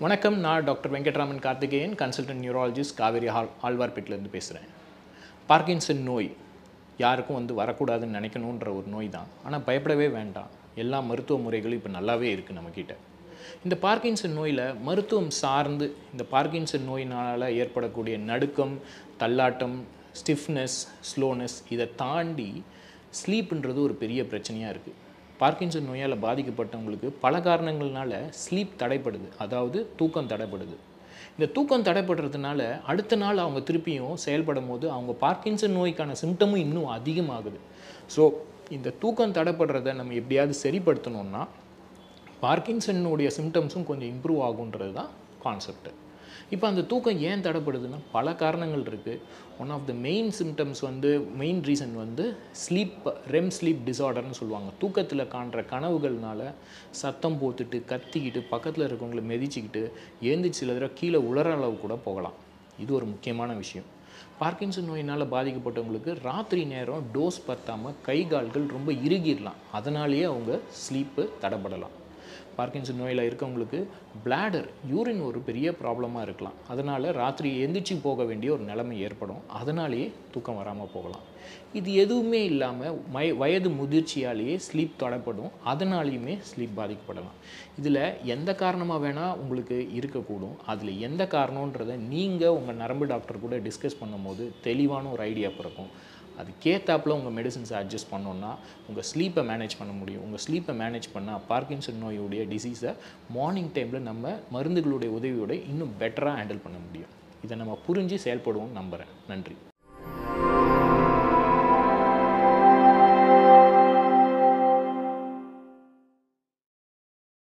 வணக்கம் நான் doctor Venkatraman Karthikeyan consultant neurologist Kauvery ஆல் ஆழ்வார்பேட்டிலேருந்து பேசுகிறேன் பார்க்கின்சன் நோய் யாருக்கும் வந்து வரக்கூடாதுன்னு நினைக்கணுன்ற ஒரு நோய் தான் ஆனால் பயப்படவே வேண்டாம் எல்லா மருத்துவ முறைகளும் இப்போ நல்லாவே இருக்குது நம்மக்கிட்ட இந்த பார்க்கின்சன் நோயில் மருத்துவம் சார்ந்து இந்த பார்க்கின்சன் நோயினால் ஏற்படக்கூடிய நடுக்கம் தள்ளாட்டம் ஸ்டிஃப்னஸ் ஸ்லோனஸ் இதை தாண்டி ஸ்லீப்புன்றது ஒரு பெரிய பிரச்சனையாக இருக்குது பார்க்கின்சன் நோயால் பாதிக்கப்பட்டவங்களுக்கு பல காரணங்கள்னால ஸ்லீப் தடைப்படுது அதாவது தூக்கம் தடைப்படுது இந்த தூக்கம் தடைப்படுறதுனால அடுத்த நாள் அவங்க திருப்பியும் செயல்படும் போது அவங்க பார்க்கின்சன் நோய்க்கான சிம்டமும் இன்னும் அதிகமாகுது ஸோ இந்த தூக்கம் தடைப்படுறதை நம்ம எப்படியாவது சரிப்படுத்தணும்னா பார்க்கின்சனுடைய சிம்டம்ஸும் கொஞ்சம் இம்ப்ரூவ் ஆகுன்றது தான் கான்செப்ட் இப்போ அந்த தூக்கம் ஏன் தடைப்படுதுன்னா பல காரணங்கள் இருக்குது one of the main symptoms வந்து மெயின் ரீசன் வந்து ஸ்லீப் ரெம் ஸ்லீப் டிசார்டர்னு சொல்லுவாங்க தூக்கத்தில் காண்ற கனவுகள்னால சத்தம் போட்டுட்டு கத்திக்கிட்டு பக்கத்தில் இருக்கவங்களை மிதிச்சுக்கிட்டு ஏந்திரிச்சு சில தடவை கீழே உலர அளவு கூட போகலாம் இது ஒரு முக்கியமான விஷயம் பார்க்கின்சன் நோயினால் பாதிக்கப்பட்டவங்களுக்கு ராத்திரி நேரம் டோஸ் பத்தாமல் கை கால்கள் ரொம்ப இறுகிடலாம் அதனாலேயே அவங்க ஸ்லீப்பு தடைப்படலாம் பார்க்கின்சன் நோயில் இருக்கவங்களுக்கு பிளாடர் யூரின் ஒரு பெரிய ப்ராப்ளமாக இருக்கலாம் அதனால் ராத்திரி எந்திரிச்சு போக வேண்டிய ஒரு நிலைமை ஏற்படும் அதனாலேயே தூக்கம் வராமல் போகலாம் இது எதுவுமே இல்லாமல் மை வயது முதிர்ச்சியாலேயே ஸ்லீப் தடைப்படும் அதனாலேயுமே ஸ்லீப் பாதிக்கப்படலாம் இதில் எந்த காரணமாக வேணால் உங்களுக்கு இருக்கக்கூடும் அதில் எந்த காரணன்றதை நீங்கள் உங்கள் நரம்பு டாக்டர் கூட டிஸ்கஸ் பண்ணும்போது தெளிவான ஒரு ஐடியா பிறக்கும் அதுக்கேற்றாப்புல உங்கள் மெடிசின்ஸை அட்ஜஸ்ட் பண்ணோன்னா உங்கள் ஸ்லீப்பை மேனேஜ் பண்ண முடியும் உங்கள் ஸ்லீப்பை மேனேஜ் பண்ணால் பார்க்கின்சன் நோயுடைய டிசீஸை மார்னிங் டைமில் நம்ம மருந்துகளுடைய உதவியோட இன்னும் பெட்டராக ஹேண்டில் பண்ண முடியும் இதை நம்ம புரிஞ்சு செயல்படுவோம்னு நம்புகிறேன் நன்றி